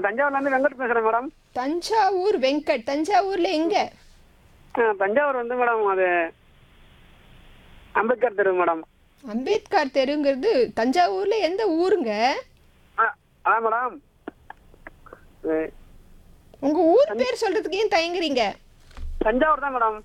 தஞ்சாவூர்ல இருந்து வெங்கட் பேசுறேன் மேடம் தஞ்சாவூர் வெங்கட் தஞ்சாவூர்ல எங்க ஆ, தஞ்சாவூர் வந்து மேடம் அது அம்பேத்கர் தெரு மேடம் அம்பேத்கர் தெருங்கிறது தஞ்சாவூர்ல எந்த ஊருங்க ஆ, அதான் மேடம் இது உங்க ஊர் பேர் சொல்றதுக்கு ஏன் தயங்குறீங்க தஞ்சாவூர் தான் மேடம்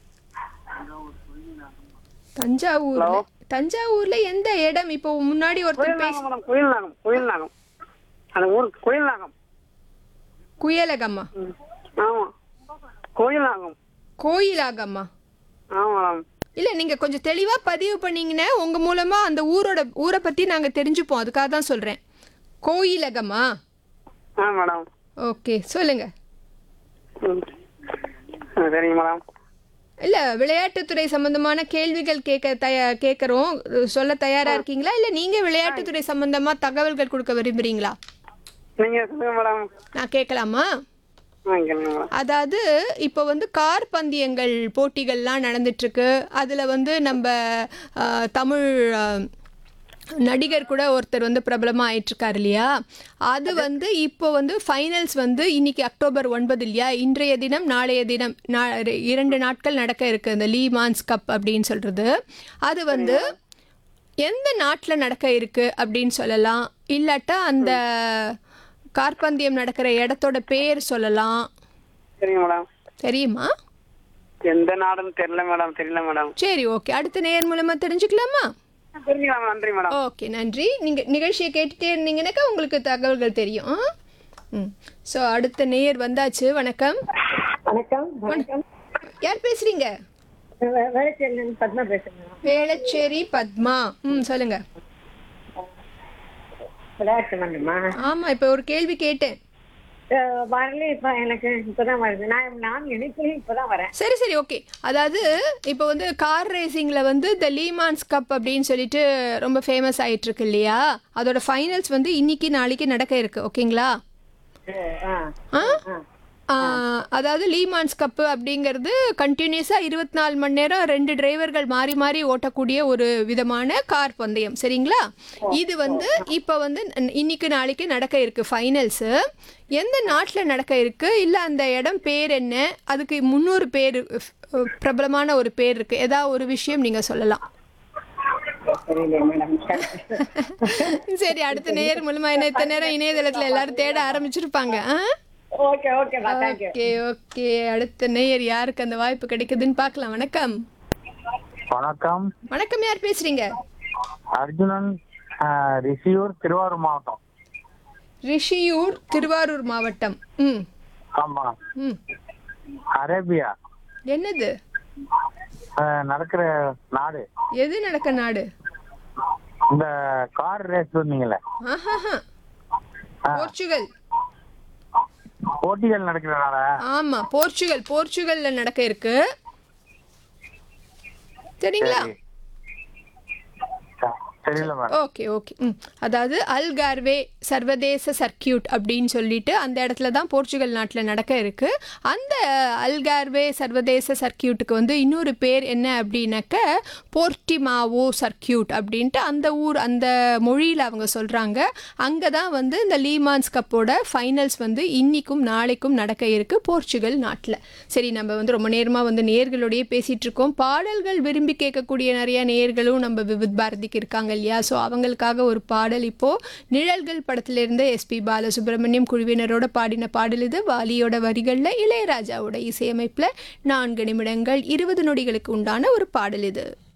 தஞ்சாவூர்ல தஞ்சாவூர்ல எந்த இடம் இப்போ முன்னாடி ஒருத்தர் பேச கோயில் மேடம் கோயில் நாகம் கோயில் நாகம் அந்த ஊர் கோயில் நாகம் குயலகம்மா ம். ஆமா கோயில் நாகம் கோயிலாகம்மா ஆமா மேடம் இல்ல நீங்க கொஞ்சம் தெளிவா பதிவு பண்ணீங்கன்னா உங்க மூலமா அந்த ஊரோட ஊரை பத்தி நாங்க தெரிஞ்சுப்போம் அதுக்காக தான் சொல்றேன் கோயிலகம்மா ஆ மேடம் ஓகே சொல்லுங்க ம். ஆ, சரிங்க மேடம் இல்ல விளையாட்டுத்துறை சம்பந்தமான கேள்விகள் கேட்க தய கேட்கறோம் சொல்ல தயாரா இருக்கீங்களா இல்ல நீங்க விளையாட்டுத்துறை சம்பந்தமா தகவல்கள் கொடுக்க விரும்புறீங்களா நீங்க சொல்லுங்க மேடம் நான் கேட்கலாமா ஆ கேளுங்க மேடம் அதாவது இப்போ வந்து கார் பந்தயங்கள் போட்டிகள்லாம் நடந்துட்டு இருக்கு அதில் வந்து நம்ம ஆ, தமிழ் ஆ, நடிகர் கூட ஒருத்தர் வந்து பிரபலமாக ஆயிட்டிருக்காரு இல்லையா அது வந்து இப்போ வந்து ஃபைனல்ஸ் வந்து இன்னைக்கு அக்டோபர் ஒன்பது இல்லையா இன்றைய தினம் நாளைய தினம் நா இரண்டு நாட்கள் நடக்க இருக்கு அந்த லீ மான்ஸ் கப் அப்படின்னு சொல்கிறது அது வந்து எந்த நாட்டில் நடக்க இருக்கு அப்படின்னு சொல்லலாம் இல்லாட்டா அந்த கார்பந்தயம் நடக்கிற இடத்தோட பேர் சொல்லலாம் சரிங்க மேடம் தெரியுமா எந்த நாடுன்னு தெரியல மேடம் தெரியல மேடம் சரி ஓகே அடுத்த நேயர் மூலமா தெரிஞ்சுக்கலாமா தெரிஞ்சுக்கலாம் நன்றி மேடம் ஓகே நன்றி நீங்க நிகழ்ச்சியை கேட்டுட்டே இருந்தீங்கன்னாக்கா உங்களுக்கு தகவல்கள் தெரியும் ஆ? ம் ஸோ அடுத்த நேயர் வந்தாச்சு வணக்கம் வணக்கம் வணக்கம் யார் பேசுறீங்க வே- வேளச்சேரியிலிருந்து பத்மா பேசுறேன் வேளச்சேரி பத்மா ம் சொல்லுங்க விளையாட்டு மண்டமா ஆமா இப்போ ஒரு கேள்வி கேட்டேன் வரல இப்ப எனக்கு இப்பதான் வருது நான் நான் இணைப்பிலையும் இப்பதான் வரேன் சரி சரி ஓகே அதாவது இப்போ வந்து கார் ரேசிங்கில் வந்து த லீமான்ஸ் கப் அப்படின்னு சொல்லிட்டு ரொம்ப ஃபேமஸ் ஆயிட்டு இருக்கு இல்லையா அதோட ஃபைனல்ஸ் வந்து இன்னைக்கு நாளைக்கு நடக்க இருக்கு ஓகேங்களா ஆ, ஆ? ஆ, அதாவது லீமான்ஸ் கப்பு அப்படிங்கிறது கண்டினியூஸாக இருபத்தி நாலு மணி நேரம் ரெண்டு டிரைவர்கள் மாறி மாறி ஓட்டக்கூடிய ஒரு விதமான கார் பந்தயம் சரிங்களா இது வந்து இப்போ வந்து ந- இன்னைக்கு நாளைக்கு நடக்க இருக்கு ஃபைனல்ஸு எந்த நாட்டில் நடக்க இருக்கு இல்லை அந்த இடம் பேர் என்ன அதுக்கு முன்னூறு பேர் அஹ், பிரபலமான ஒரு பேர் இருக்கு ஏதாவது ஒரு விஷயம் நீங்கள் சொல்லலாம் தெரியல மேடம் சரி அடுத்த நேர் மூலமா என்ன இத்தனை நேரம் இணையதளத்தில் எல்லாரும் தேட ஆரம்பிச்சிருப்பாங்க ஆ okay okay thank you okay okay அடுத்த நேயர் யாருக்கு அந்த வாய்ப்பு கிடைக்குதுன்னு பார்க்கலாம் வணக்கம் வணக்கம் வணக்கம் யார் பேசுறீங்க அர்ஜுனன் ஆஹ், ரிஷியூர் திருவாரூர் மாவட்டம் ரிஷியூர் திருவாரூர் மாவட்டம் ம் ஆமா ம் அரேபியா என்னது ஆஹ், நடக்கிற நாடு எது நடக்க நாடு இந்த கார் ரேஸ் சொன்னீங்களே ஆஹாஹா போர்ச்சுகல் போட்டிகள் நடக்கிற நாடா ஆமா போர்ச்சுகல் போர்ச்சுகல்ல நடக்க இருக்கு சரிங்களா சரி தெரியல மேடம் ஓகே ஓகே ம் அதாவது அல்கார்வே சர்வதேச சர்க்கியூட் அப்படின்னு சொல்லிட்டு அந்த இடத்துல தான் போர்ச்சுகல் நாட்டில் நடக்க இருக்கு அந்த அல்கார்வே சர்வதேச சர்க்கியூட்டுக்கு வந்து இன்னொரு பேர் என்ன அப்படின்னாக்க போர்ட்டிமாவோ சர்க்கியூட் அப்படின்ட்டு அந்த ஊர் அந்த மொழியில் அவங்க சொல்கிறாங்க அங்கே தான் வந்து இந்த லீமான்ஸ் கப்போட ஃபைனல்ஸ் வந்து இன்னிக்கும் நாளைக்கும் நடக்க இருக்கு போர்ச்சுகல் நாட்டில் சரி நம்ம வந்து ரொம்ப நேரமாக வந்து நேர்களோடயே பேசிகிட்டு இருக்கோம் பாடல்கள் விரும்பி கேட்கக்கூடிய நிறைய நேர்களும் நம்ம விவித் பாரதிக்கு இருக்காங்க இல்லையா ஸோ அவங்களுக்காக ஒரு பாடல் இப்போது நிழல்கள் படத்திலிருந்து எஸ்பி பாலசுப்ரமணியம் குழுவினரோட பாடின பாடல் இது வாலியோட வரிகளில் இளையராஜாவோட இசையமைப்பில் நான்கு நிமிடங்கள் இருபது நொடிகளுக்கு உண்டான ஒரு பாடல் இது